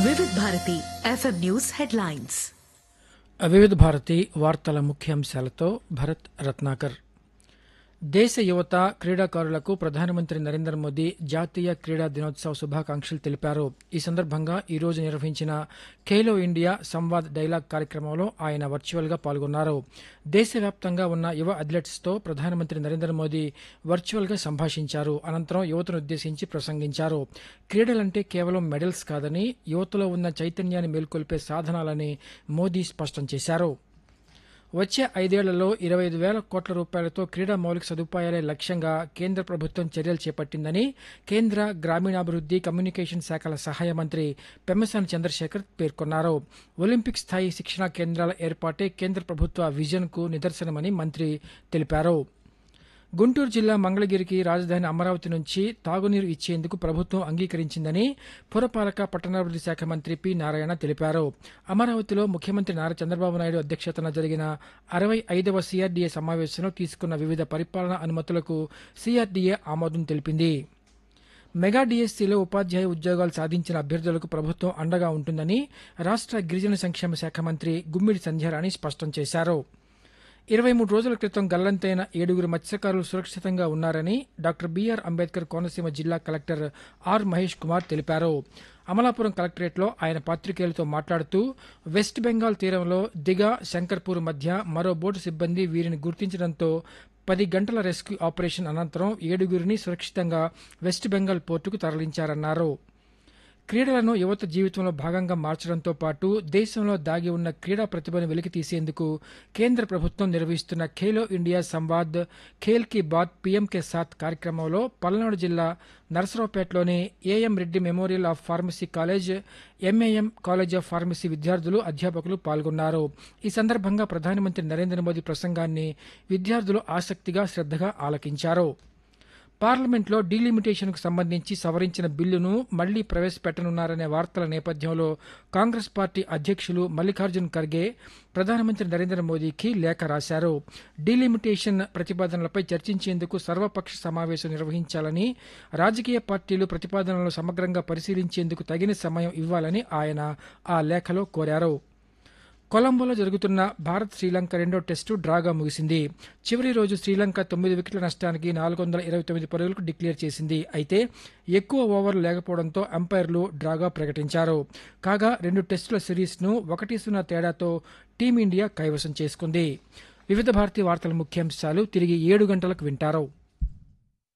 వివిధ Bharati FM news headlines వివిధ భారతి వార్తల ముఖ్యాంశాలతో భరత్ రత్నాకర్ దేశ యువత క్రీడాకారులకు ప్రధానమంత్రి నరేంద్ర మోదీ జాతీయ క్రీడా దినోత్సవ శుభాకాంక్షలు తెలిపారు ఈ సందర్భంగా ఈ రోజు నిర్వహించిన ఖేలో ఇండియా సంవాద్ డైలాగ్ కార్యక్రమంలో ఆయన వర్చువల్ గా పాల్గొన్నారు దేశవ్యాప్తంగా ఉన్న యువ అథ్లెట్స్ తో ప్రధానమంత్రి నరేంద్ర మోదీ వర్చువల్ గా సంభాషించారు అనంతరం యువతను ఉద్దేశించి ప్రసంగించారు క్రీడలంటే కేవలం మెడల్స్ కాదని యువతలో ఉన్న చైతన్యాన్ని మేల్కొల్పే సాధనాలని మోదీ స్పష్టం చేశారు వచ్చే ఐదేళ్లలో ఇరవై ఐదు వేల కోట్ల రూపాయలతో క్రీడా మౌలిక సదుపాయాలే లక్ష్యంగా కేంద్ర ప్రభుత్వం చర్యలు చేపట్టిందని కేంద్ర గ్రామీణాభివృద్ది కమ్యూనికేషన్ శాఖల సహాయ మంత్రి పెమ్మసాని చంద్రశేఖర్ పేర్కొన్నారు ఒలింపిక్ స్థాయి శిక్షణా కేంద్రాల ఏర్పాటే కేంద్ర ప్రభుత్వ విజన్కు నిదర్శనమని మంత్రి తెలిపారు గుంటూరు జిల్లా మంగళగిరికి రాజధాని అమరావతి నుంచి తాగునీరు ఇచ్చేందుకు ప్రభుత్వం అంగీకరించిందని పురపాలక పట్టణాభివృద్ధి శాఖ మంత్రి పి నారాయణ తెలిపారు అమరావతిలో ముఖ్యమంత్రి నారా చంద్రబాబు నాయుడు అధ్యక్షతన జరిగిన అరవై ఐదవ సిఆర్డీఏ సమావేశంలో తీసుకున్న వివిధ పరిపాలనా అనుమతులకు సిఆర్డీఏ ఆమోదం తెలిపింది మెగా డిఎస్సీలో ఉపాధ్యాయ ఉద్యోగాలు సాధించిన అభ్యర్థులకు ప్రభుత్వం అండగా ఉంటుందని రాష్ట్ర గిరిజన సంక్షేమ శాఖ మంత్రి గుమ్మిడి సంధ్యారాణి స్పష్టం చేశారు ఇరవై మూడు రోజుల క్రితం గల్లంతైన ఏడుగురు మత్స్యకారులు సురక్షితంగా ఉన్నారని డాక్టర్ బీఆర్ అంబేద్కర్ కోనసీమ జిల్లా కలెక్టర్ ఆర్ మహేష్ కుమార్ తెలిపారు అమలాపురం కలెక్టరేట్లో ఆయన పాత్రికేయులతో మాట్లాడుతూ వెస్ట్ బెంగాల్ తీరంలో దిగా శంకర్పూర్ మధ్య మరో బోటు సిబ్బంది వీరిని గుర్తించడంతో పది గంటల రెస్క్యూ ఆపరేషన్ అనంతరం ఏడుగురిని సురక్షితంగా వెస్ట్ బెంగాల్ పోర్టుకు తరలించారన్నారు క్రీడలను యువత జీవితంలో భాగంగా మార్చడంతో పాటు దేశంలో దాగి ఉన్న క్రీడా ప్రతిభను వెలికి తీసేందుకు కేంద్ర ప్రభుత్వం నిర్వహిస్తున్న ఖేలో ఇండియా సంవాద్ ఖేల్ కి బాత్ పీఎం కే సాత్ కార్యక్రమంలో పల్నాడు జిల్లా నరసరావుపేటలోని AM Reddy memorial of pharmacy college MAM college of pharmacy విద్యార్థులు అధ్యాపకులు పాల్గొన్నారు ఈ సందర్భంగా ప్రధానమంత్రి నరేంద్ర మోదీ ప్రసంగాన్ని విద్యార్థులు ఆసక్తిగా శ్రద్దగా ఆలకించారు పార్లమెంట్లో డీలిమిటేషన్కు సంబంధించి సవరించిన బిల్లును మళ్లీ ప్రవేశపెట్టనున్నారనే వార్తల నేపథ్యంలో కాంగ్రెస్ పార్టీ అధ్యక్షులు మల్లికార్జున్ ఖర్గే ప్రధానమంత్రి నరేంద్ర మోదీకి లేఖ రాశారు డీలిమిటేషన్ ప్రతిపాదనలపై చర్చించేందుకు సర్వపక్ష సమావేశం నిర్వహించాలని రాజకీయ పార్టీలు ప్రతిపాదనలను సమగ్రంగా పరిశీలించేందుకు తగిన సమయం ఇవ్వాలని ఆయన ఆ లేఖలో కోరారు కొలంబోలో జరుగుతున్న భారత్ శ్రీలంక రెండో టెస్టు డ్రాగా ముగిసింది చివరి రోజు శ్రీలంక తొమ్మిది వికెట్ల నష్టానికి నాలుగు వందల ఇరవై తొమ్మిది పరుగులకు డిక్లేర్ చేసింది అయితే ఎక్కువ ఓవర్లు లేకపోవడంతో అంపైర్లు డ్రాగా ప్రకటించారు కాగా రెండు టెస్టుల సిరీస్ను ఒకటి సున్నా తేడాతో టీమిండియా కైవసం చేసుకుంది వివిధ భారతీయ వార్తల ముఖ్యాంశాలు తిరిగి ఏడు గంటలకు వింటారు